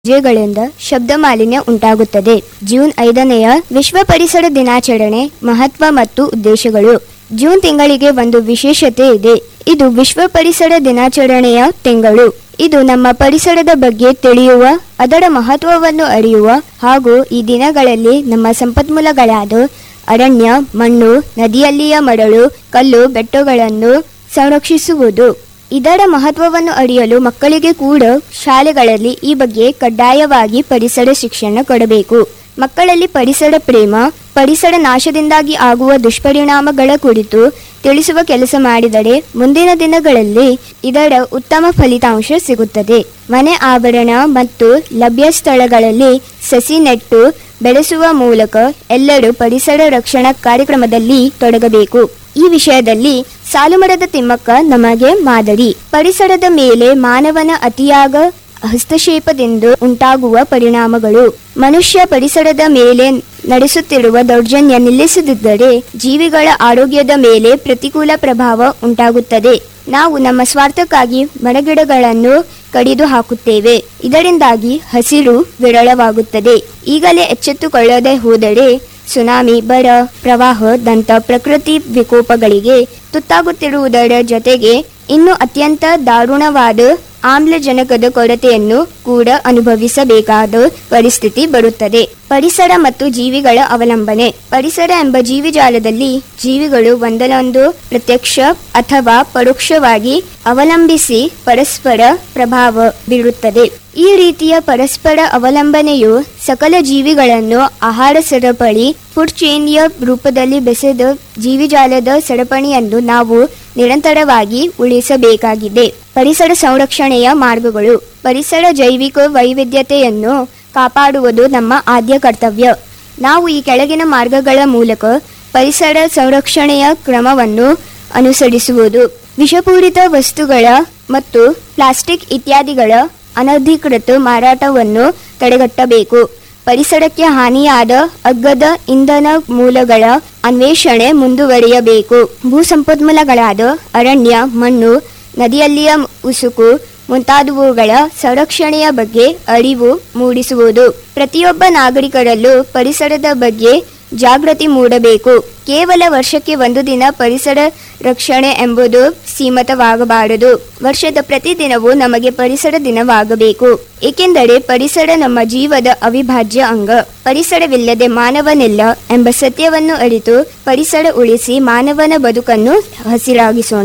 ಗಳಿಂದ ಶಬ್ದ ಮಾಲಿನ್ಯ ಉಂಟಾಗುತ್ತದೆ ಜೂನ್ ಐದನೆಯ ವಿಶ್ವ ಪರಿಸರ ದಿನಾಚರಣೆ ಮಹತ್ವ ಮತ್ತು ಉದ್ದೇಶಗಳು ಜೂನ್ ತಿಂಗಳಿಗೆ ಒಂದು ವಿಶೇಷತೆ ಇದೆ ಇದು ವಿಶ್ವ ಪರಿಸರ ದಿನಾಚರಣೆಯ ತಿಂಗಳು ಇದು ನಮ್ಮ ಪರಿಸರದ ಬಗ್ಗೆ ತಿಳಿಯುವ ಅದರ ಮಹತ್ವವನ್ನು ಅರಿಯುವ ಹಾಗೂ ಈ ದಿನಗಳಲ್ಲಿ ನಮ್ಮ ಸಂಪನ್ಮೂಲಗಳಾದ ಅರಣ್ಯ ಮಣ್ಣು ನದಿಯಲ್ಲಿಯ ಮರಳು ಕಲ್ಲು ಬೆಟ್ಟಗಳನ್ನು ಸಂರಕ್ಷಿಸುವುದು ಇದರ ಮಹತ್ವವನ್ನು ಅರಿಯಲು ಮಕ್ಕಳಿಗೆ ಕೂಡ ಶಾಲೆಗಳಲ್ಲಿ ಈ ಬಗ್ಗೆ ಕಡ್ಡಾಯವಾಗಿ ಪರಿಸರ ಶಿಕ್ಷಣ ಕೊಡಬೇಕು ಮಕ್ಕಳಲ್ಲಿ ಪರಿಸರ ಪ್ರೇಮ ಪರಿಸರ ನಾಶದಿಂದಾಗಿ ಆಗುವ ದುಷ್ಪರಿಣಾಮಗಳ ಕುರಿತು ತಿಳಿಸುವ ಕೆಲಸ ಮಾಡಿದರೆ ಮುಂದಿನ ದಿನಗಳಲ್ಲಿ ಇದರ ಉತ್ತಮ ಫಲಿತಾಂಶ ಸಿಗುತ್ತದೆ ಮನೆ ಆವರಣ ಮತ್ತು ಲಭ್ಯ ಸ್ಥಳಗಳಲ್ಲಿ ಸಸಿ ನೆಟ್ಟು ಬೆಳೆಸುವ ಮೂಲಕ ಎಲ್ಲರೂ ಪರಿಸರ ರಕ್ಷಣಾ ಕಾರ್ಯಕ್ರಮದಲ್ಲಿ ತೊಡಗಬೇಕು ಈ ವಿಷಯದಲ್ಲಿ ಸಾಲುಮರದ ತಿಮ್ಮಕ್ಕ ನಮಗೆ ಮಾದರಿ ಪರಿಸರದ ಮೇಲೆ ಮಾನವನ ಅತಿಯಾಗ ಹಸ್ತಕ್ಷೇಪದಿಂದ ಉಂಟಾಗುವ ಪರಿಣಾಮಗಳು ಮನುಷ್ಯ ಪರಿಸರದ ಮೇಲೆ ನಡೆಸುತ್ತಿರುವ ದೌರ್ಜನ್ಯ ನಿಲ್ಲಿಸದಿದ್ದರೆ ಜೀವಿಗಳ ಆರೋಗ್ಯದ ಮೇಲೆ ಪ್ರತಿಕೂಲ ಪ್ರಭಾವ ಉಂಟಾಗುತ್ತದೆ ನಾವು ನಮ್ಮ ಸ್ವಾರ್ಥಕ್ಕಾಗಿ ಮರಗಿಡಗಳನ್ನು ಕಡಿದು ಹಾಕುತ್ತೇವೆ ಇದರಿಂದಾಗಿ ಹಸಿರು ವಿರಳವಾಗುತ್ತದೆ ಈಗಲೇ ಎಚ್ಚೆತ್ತುಕೊಳ್ಳದೆ ಹೋದರೆ ಸುನಾಮಿ ಬರ ಪ್ರವಾಹ ದಂತ ಪ್ರಕೃತಿ ವಿಕೋಪಗಳಿಗೆ ತುತ್ತಾಗುತ್ತಿರುವುದರ ಜೊತೆಗೆ ಇನ್ನು ಅತ್ಯಂತ ದಾರುಣವಾದ ಆಮ್ಲಜನಕದ ಕೊರತೆಯನ್ನು ಕೂಡ ಅನುಭವಿಸಬೇಕಾದ ಪರಿಸ್ಥಿತಿ ಬರುತ್ತದೆ ಪರಿಸರ ಮತ್ತು ಜೀವಿಗಳ ಅವಲಂಬನೆ ಪರಿಸರ ಎಂಬ ಜೀವಿಜಾಲದಲ್ಲಿ ಜೀವಿಗಳು ಒಂದನ್ನೊಂದು ಪ್ರತ್ಯಕ್ಷ ಅಥವಾ ಪರೋಕ್ಷವಾಗಿ ಅವಲಂಬಿಸಿ ಪರಸ್ಪರ ಪ್ರಭಾವ ಬೀರುತ್ತದೆ ಈ ರೀತಿಯ ಪರಸ್ಪರ ಅವಲಂಬನೆಯು ಸಕಲ ಜೀವಿಗಳನ್ನು ಆಹಾರ ಸರಪಳಿ ಫುಡ್ ಚೈನ್ಯ ರೂಪದಲ್ಲಿ ಬೆಸೆದ ಜೀವಿಜಾಲದ ಸರಪಣಿಯನ್ನು ನಾವು ನಿರಂತರವಾಗಿ ಉಳಿಸಬೇಕಾಗಿದೆ ಪರಿಸರ ಸಂರಕ್ಷಣೆಯ ಮಾರ್ಗಗಳು ಪರಿಸರ ಜೈವಿಕ ವೈವಿಧ್ಯತೆಯನ್ನು ಕಾಪಾಡುವುದು ನಮ್ಮ ಆದ್ಯ ಕರ್ತವ್ಯ ನಾವು ಈ ಕೆಳಗಿನ ಮಾರ್ಗಗಳ ಮೂಲಕ ಪರಿಸರ ಸಂರಕ್ಷಣೆಯ ಕ್ರಮವನ್ನು ಅನುಸರಿಸುವುದು ವಿಷಪೂರಿತ ವಸ್ತುಗಳ ಮತ್ತು ಪ್ಲಾಸ್ಟಿಕ್ ಇತ್ಯಾದಿಗಳ ಅನಧಿಕೃತ ಮಾರಾಟವನ್ನು ತಡೆಗಟ್ಟಬೇಕು ಪರಿಸರಕ್ಕೆ ಹಾನಿಯಾದ ಅಗ್ಗದ ಇಂಧನ ಮೂಲಗಳ ಅನ್ವೇಷಣೆ ಮುಂದುವರಿಯಬೇಕು ಭೂ ಸಂಪನ್ಮೂಲಗಳಾದ ಅರಣ್ಯ ಮಣ್ಣು ನದಿಯಲ್ಲಿಯ ಉಸುಕು ಮುಂತಾದವುಗಳ ಸಂರಕ್ಷಣೆಯ ಬಗ್ಗೆ ಅರಿವು ಮೂಡಿಸುವುದು ಪ್ರತಿಯೊಬ್ಬ ನಾಗರಿಕರಲ್ಲೂ ಪರಿಸರದ ಬಗ್ಗೆ ಜಾಗೃತಿ ಮೂಡಬೇಕು ಕೇವಲ ವರ್ಷಕ್ಕೆ ಒಂದು ದಿನ ಪರಿಸರ ರಕ್ಷಣೆ ಎಂಬುದು ಸೀಮಿತವಾಗಬಾರದು ವರ್ಷದ ಪ್ರತಿದಿನವೂ ನಮಗೆ ಪರಿಸರ ದಿನವಾಗಬೇಕು ಏಕೆಂದರೆ ಪರಿಸರ ನಮ್ಮ ಜೀವದ ಅವಿಭಾಜ್ಯ ಅಂಗ ಪರಿಸರವಿಲ್ಲದೆ ಮಾನವನಿಲ್ಲ ಎಂಬ ಸತ್ಯವನ್ನು ಅರಿತು ಪರಿಸರ ಉಳಿಸಿ ಮಾನವನ ಬದುಕನ್ನು ಹಸಿರಾಗಿಸೋಣ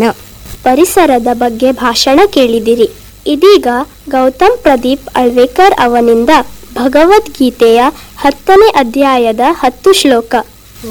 ಪರಿಸರದ ಬಗ್ಗೆ ಭಾಷಣ ಕೇಳಿದಿರಿ ಇದೀಗ ಗೌತಮ್ ಪ್ರದೀಪ್ ಅಳ್ವೇಕರ್ ಅವನಿಂದ ಭಗವದ್ಗೀತೆಯ ಹತ್ತನೇ ಅಧ್ಯಾಯದ ಹತ್ತು ಶ್ಲೋಕ